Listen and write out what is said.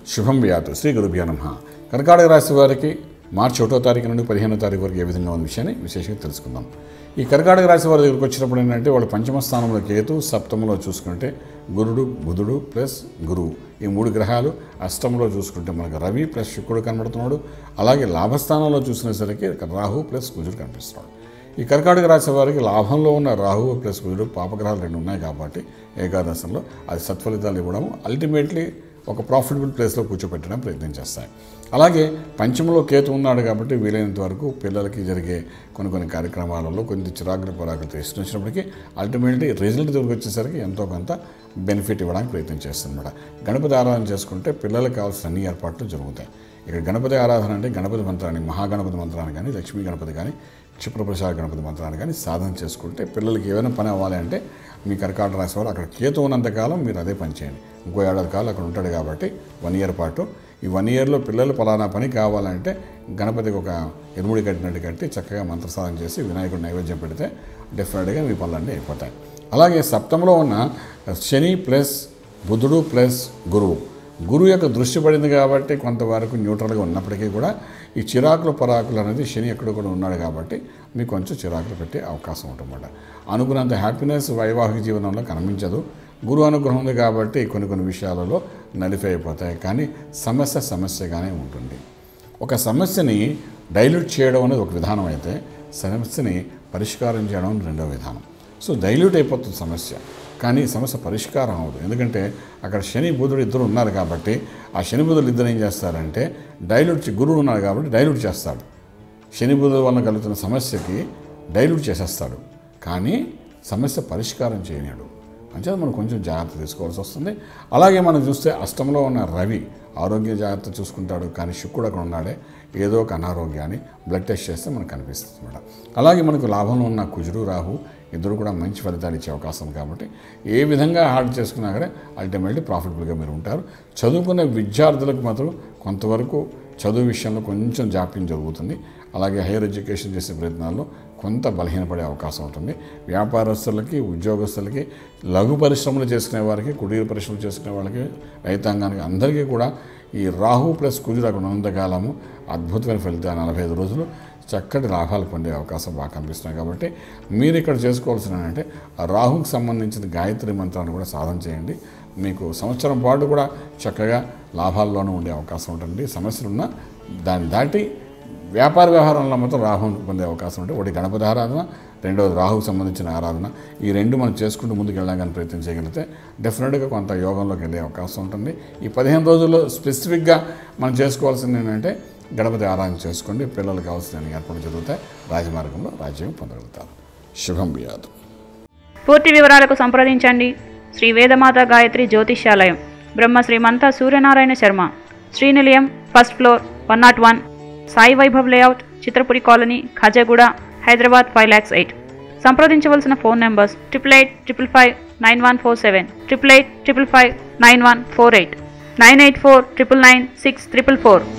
శుభం వ్యాతు శ్రీ గురుభ్యో నమ కర్కాటక రాశి వారికి మార్చి ఒకటో తారీఖు నుండి పదిహేనో తారీఖు వరకు ఏ విధంగా ఉన్న విషయాన్ని విశేషంగా తెలుసుకుందాం ఈ కర్కాటక రాశి వారి దగ్గరికి వచ్చినప్పుడు ఏంటంటే వాళ్ళు పంచమ స్థానంలో కేతు సప్తమంలో చూసుకుంటే గురుడు బుధుడు ప్లస్ గురువు ఈ మూడు గ్రహాలు అష్టంలో చూసుకుంటే మనకు రవి ప్లస్ శుక్రుడు కనబడుతున్నాడు అలాగే లాభస్థానంలో చూసినసరికి రాహు ప్లస్ కుజుడు కనిపిస్తున్నాడు ఈ కర్కాటక రాశి వారికి లాభంలో ఉన్న రాహువు ప్లస్ కుజుడు పాపగ్రహాలు రెండు ఉన్నాయి కాబట్టి ఏకాదశంలో అది సత్ఫలితాలు ఇవ్వడం అల్టిమేట్లీ ఒక ప్రాఫిటబుల్ ప్లేస్లో కూర్చోపెట్టడం ప్రయత్నం చేస్తాయి అలాగే పంచమలో కేతు ఉన్నాడు కాబట్టి వీలైనంత వరకు పిల్లలకి జరిగే కొన్ని కొన్ని కార్యక్రమాలలో కొన్ని చిరాకులు పరాకులు తీసుకొచ్చినప్పటికీ అల్టిమేట్లీ రిజల్ట్ దగ్గరికి వచ్చేసరికి ఎంతో కొంత బెనిఫిట్ ఇవ్వడానికి ప్రయత్నం చేస్తుందన్నమాట గణపతి ఆరాధన చేసుకుంటే పిల్లలకు కావాల్సిన అన్ని ఏర్పాట్లు జరుగుతాయి ఇక్కడ గణపతి ఆరాధన అంటే గణపతి మంత్రాన్ని మహాగణపతి మంత్రాన్ని కానీ లక్ష్మీ గణపతి కానీ క్షిప్రప్రసాద గణపతి మంత్రాన్ని కానీ సాధన చేసుకుంటే పిల్లలకి ఏమైనా పని అవ్వాలి అంటే మీ కర్కాటక రాశి వారు అక్కడ కేతు ఉన్నంతకాలం మీరు అదే పని చేయండి ఇంకో ఏడాది కాలం అక్కడ ఉంటాడు కాబట్టి వన్ ఇయర్ పాటు ఈ వన్ ఇయర్లో పిల్లలు పలానా పని కావాలంటే గణపతికి ఒక ఎరుముడి కట్టినట్టు కట్టి చక్కగా మంత్రసాధన చేసి వినాయకుడు నైవేద్యం పెడితే డెఫినెట్గా మీ పనులన్నీ అయిపోతాయి అలాగే సప్తంలో ఉన్న శని ప్లస్ బుధుడు ప్లస్ గురువు గురువు యొక్క దృష్టి పడింది కాబట్టి కొంతవరకు న్యూట్రల్గా ఉన్నప్పటికీ కూడా ఈ చిరాకులు పరాకులు అనేది శని ఎక్కడ కూడా ఉన్నాడు కాబట్టి మీకు కొంచెం చిరాకులు పెట్టే అవకాశం ఉంటుందన్నమాట అనుకున్నంత హ్యాపీనెస్ వైవాహిక జీవనంలో కనిపించదు గురువు అనుగ్రహం ఉంది కాబట్టి కొన్ని కొన్ని విషయాలలో నలిఫై అయిపోతాయి కానీ సమస్య సమస్యగానే ఉంటుంది ఒక సమస్యని డైల్యూట్ చేయడం అనేది ఒక విధానం అయితే సమస్యని పరిష్కారం చేయడం అనేది రెండో విధానం సో డైల్యూట్ అయిపోతుంది సమస్య కానీ సమస్య పరిష్కారం అవ్వదు ఎందుకంటే అక్కడ శని బుధుడు ఇద్దరు ఉన్నారు కాబట్టి ఆ శని బుధుడు ఇద్దరు ఏం చేస్తారంటే డైల్యూట్ చే- గురువు ఉన్నారు కాబట్టి డైల్యూట్ చేస్తాడు శని బుధుల వలన కలుగుతున్న సమస్యకి డైల్యూట్ చేసేస్తాడు కానీ సమస్య పరిష్కారం చేయలేడు అంచేత మనం కొంచెం జాగ్రత్త తీసుకోవాల్సి వస్తుంది అలాగే మనం చూస్తే అష్టంలో ఉన్న రవి ఆరోగ్య జాగ్రత్త చూసుకుంటాడు కానీ శుక్రుడు అక్కడ ఉన్నాడే ఏదో ఒక అనారోగ్యాన్ని బ్లడ్ టెస్ట్ చేస్తే మనకు కనిపిస్తుంది అనమాట అలాగే మనకు లాభంలో ఉన్న కుజుడు రాహు ఇద్దరు కూడా మంచి ఫలితాలు ఇచ్చే అవకాశం ఉంది కాబట్టి ఏ విధంగా హార్డ్ చేసుకున్నా కానీ అల్టిమేట్లీ ప్రాఫిటబుల్గా మీరు ఉంటారు చదువుకునే విద్యార్థులకు మాత్రం కొంతవరకు చదువు విషయంలో కొంచెం జాప్యం జరుగుతుంది అలాగే హైయర్ ఎడ్యుకేషన్ చేసే ప్రయత్నాల్లో కొంత బలహీనపడే అవకాశం ఉంటుంది వ్యాపారస్తులకి ఉద్యోగస్తులకి లఘు పరిశ్రమలు చేసుకునే వారికి కుటీర పరిశ్రమలు చేసుకునే వాళ్ళకి రైతాంగానికి అందరికీ కూడా ఈ రాహు ప్లస్ కుజుడు అక్కడ ఉన్నంతకాలము అద్భుతమైన ఫలితాలు నలభై ఐదు రోజులు చక్కటి లాభాలు పొందే అవకాశం బాగా కనిపిస్తున్నాయి కాబట్టి మీరు ఇక్కడ చేసుకోవాల్సిన అంటే ఆ రాహుకి సంబంధించిన గాయత్రి మంత్రాన్ని కూడా సాధన చేయండి మీకు సంవత్సరం పాటు కూడా చక్కగా లాభాల్లోనూ ఉండే అవకాశం ఉంటుంది సమస్యలు ఉన్నా దాన్ని దాటి వ్యాపార వ్యవహారంలో మాత్రం రాహుని పొందే అవకాశం ఉంటుంది ఒకటి గణపతి ఆరాధన రెండవది రాహుకు సంబంధించిన ఆరాధన ఈ రెండు మనం చేసుకుంటూ ముందుకు వెళ్ళడానికి ప్రయత్నం చేయగలిగితే డెఫినెట్గా కొంత యోగంలోకి వెళ్ళే అవకాశం ఉంటుంది ఈ పదిహేను రోజుల్లో స్పెసిఫిక్గా మనం చేసుకోవాల్సింది ఏంటంటే గణపతి ఆరాధన చేసుకోండి పిల్లలకు కావాల్సిన ఏర్పాటు జరుగుతాయి రాజమార్గంలో రాజ్యం పొందగలుగుతారు శుభం బియాదు పూర్తి వివరాలకు సంప్రదించండి Shri Vedamata Gayatri Jyotishyalayam Brahma Srimantha Suryanarayana Sharma Srinilayam first floor one nought one Sai Vaibhav layout Chitrapuri colony Khajaguda Hyderabad five lakhs eight సంప్రదించవలసిన phone numbers triple eight triple five nine one four seven triple eight triple five nine one four eight nine eight four triple nine six triple four